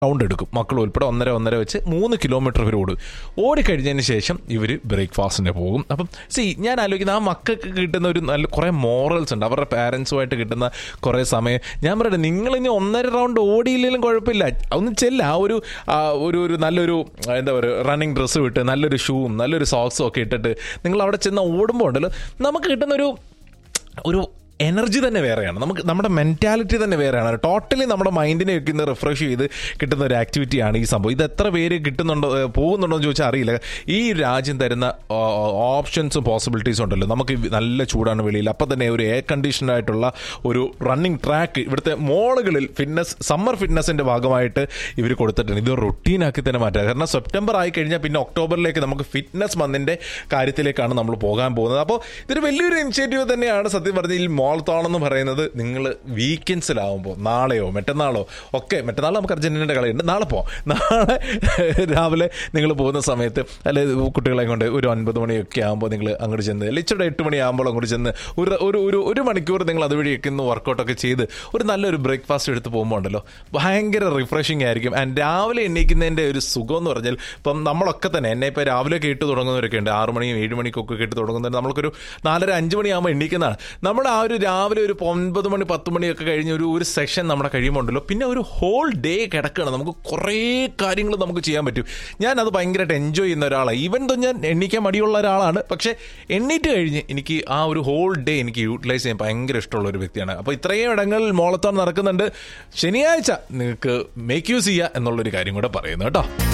round എടുക്കും മക്കൾ ഉൾപ്പെടെ ഒന്നര ഒന്നര വെച്ച് മൂന്ന് കിലോമീറ്റർ ഇവർ ഓടും ഓടിക്കഴിഞ്ഞതിന് ശേഷം ഇവർ ബ്രേക്ക്ഫാസ്റ്റിന് പോകും അപ്പം സി ഞാൻ ആലോചിക്കുന്ന ആ മക്കൾക്ക് കിട്ടുന്ന ഒരു നല്ല കുറേ മോറൽസ് ഉണ്ട് അവരുടെ പാരൻസുമായിട്ട് കിട്ടുന്ന കുറേ സമയം ഞാൻ പറയട്ടെ നിങ്ങൾ ഇനി ഒന്നര റൗണ്ട് ഓടിയില്ലെങ്കിലും കുഴപ്പമില്ല ഒന്ന് ചെല്ല ആ ഒരു ആ, ഒരു ഒരു നല്ലൊരു ആ, എന്താ പറയുക റണ്ണിങ് ഡ്രസ്സ് വിട്ട് നല്ലൊരു ഷൂവും നല്ലൊരു സോക്സും ഒക്കെ ഇട്ടിട്ട് നിങ്ങൾ അവിടെ ചെന്ന് ഓടുമ്പോൾ ഉണ്ടല്ലോ നമുക്ക് കിട്ടുന്ന ഒരു ഒരു എനർജി തന്നെ വേറെയാണ് നമുക്ക് നമ്മുടെ മെൻറ്റാലിറ്റി തന്നെ വേറെയാണ് ടോട്ടലി നമ്മുടെ മൈൻഡിനെ വെക്കുന്ന റിഫ്രഷ് ചെയ്ത് കിട്ടുന്ന ഒരു ആക്ടിവിറ്റിയാണ് ഈ സംഭവം ഇത് എത്ര പേര് കിട്ടുന്നുണ്ടോ ഏ, പോകുന്നുണ്ടോ എന്ന് ചോദിച്ചാൽ അറിയില്ല ഈ രാജ്യം തരുന്ന ഓപ്ഷൻസും പോസിബിലിറ്റീസും ഉണ്ടല്ലോ നമുക്ക് നല്ല ചൂടാണ് വെളിയിൽ അപ്പം തന്നെ ഒരു എയർ കണ്ടീഷൻഡ് ആയിട്ടുള്ള ഒരു റണ്ണിങ് ട്രാക്ക് ഇവിടുത്തെ മോളുകളിൽ ഫിറ്റ്നസ് സമ്മർ ഫിറ്റ്നസിന്റെ ഭാഗമായിട്ട് ഇവർ കൊടുത്തിട്ടുണ്ട് ഇത് റൊട്ടീനാക്കി തന്നെ മാറ്റുക കാരണം സെപ്റ്റംബർ ആയി കഴിഞ്ഞാൽ പിന്നെ ഒക്ടോബറിലേക്ക് നമുക്ക് ഫിറ്റ്നസ് മന്തിന്റെ കാര്യത്തിലേക്കാണ് നമ്മൾ പോകാൻ പോകുന്നത് അപ്പോൾ ഇതൊരു വലിയൊരു ഇനിഷ്യേറ്റീവ് തന്നെയാണ് സത്യം പറഞ്ഞ ഈ മോൾത്തോൺ എന്ന് പറയുന്നത് നിങ്ങൾ വീക്കെൻഡ്സിലാവുമ്പോൾ നാളെയോ മറ്റന്നാളോ ഒക്കെ മറ്റന്നാൾ നമുക്ക് അർജന്റീനയുടെ കളിയുണ്ട് നാളെ പോവാം നാളെ രാവിലെ നിങ്ങൾ പോകുന്ന സമയത്ത് അല്ലെ കുട്ടികളെ കൊണ്ട് ഒരു ഒൻപത് മണിയൊക്കെ ആകുമ്പോൾ നിങ്ങൾ അങ്ങോട്ട് ചെന്ന് അല്ലെങ്കിൽ ഇച്ചിരി എട്ട് മണിയാകുമ്പോൾ അങ്ങോട്ട് ചെന്ന് ഒരു ഒരു ഒരു ഒരു മണിക്കൂർ നിങ്ങൾ അതുവഴിയൊക്കെ ഒന്ന് വർക്കൗട്ടൊക്കെ ചെയ്ത് ഒരു നല്ലൊരു ബ്രേക്ക്ഫാസ്റ്റ് എടുത്ത് പോകുമ്പോൾ ഉണ്ടല്ലോ ഭയങ്കര റിഫ്രഷിംഗ് ആയിരിക്കും ആൻഡ് രാവിലെ എണീക്കുന്നതിൻ്റെ ഒരു സുഖം എന്ന് പറഞ്ഞാൽ ഇപ്പം നമ്മളൊക്കെ തന്നെ എന്നെ ഇപ്പോൾ രാവിലെ കേട്ട് തുടങ്ങുന്നവരൊക്കെ ഉണ്ട് ആറ് മണിയും ഏഴ് മണിക്കൊക്കെ കേട്ട് തുടങ്ങുന്നവർ നമ്മൾക്കൊരു നാലര അഞ്ച് മണിയാകുമ്പോൾ എണീക്കുന്നതാണ് നമ്മൾ ആ ഒരു രാവിലെ ഒരു ഒൻപത് മണി പത്ത് മണിയൊക്കെ കഴിഞ്ഞ് ഒരു ഒരു സെഷൻ നമ്മുടെ കഴിയുമ്പോൾ ഉണ്ടല്ലോ പിന്നെ ഒരു ഹോൾ ഡേ കിടക്കുകയാണ് നമുക്ക് കുറേ കാര്യങ്ങൾ നമുക്ക് ചെയ്യാൻ പറ്റും ഞാൻ അത് ഭയങ്കരമായിട്ട് എൻജോയ് ചെയ്യുന്ന ഒരാളാണ് ഈവൻ തോ ഞാൻ എണ്ണിക്കാൻ മടിയുള്ള ഒരാളാണ് പക്ഷേ എണ്ണീറ്റ് കഴിഞ്ഞ് എനിക്ക് ആ ഒരു ഹോൾ ഡേ എനിക്ക് യൂട്ടിലൈസ് ചെയ്യാൻ ഭയങ്കര ഇഷ്ടമുള്ള ഒരു വ്യക്തിയാണ് അപ്പോൾ ഇത്രയും ഇടങ്ങളിൽ മോളത്തോൺ നടക്കുന്നുണ്ട് ശനിയാഴ്ച നിങ്ങൾക്ക് മേക്ക് യൂസ് ചെയ്യുക എന്നുള്ളൊരു കാര്യം കൂടെ പറയുന്നു കേട്ടോ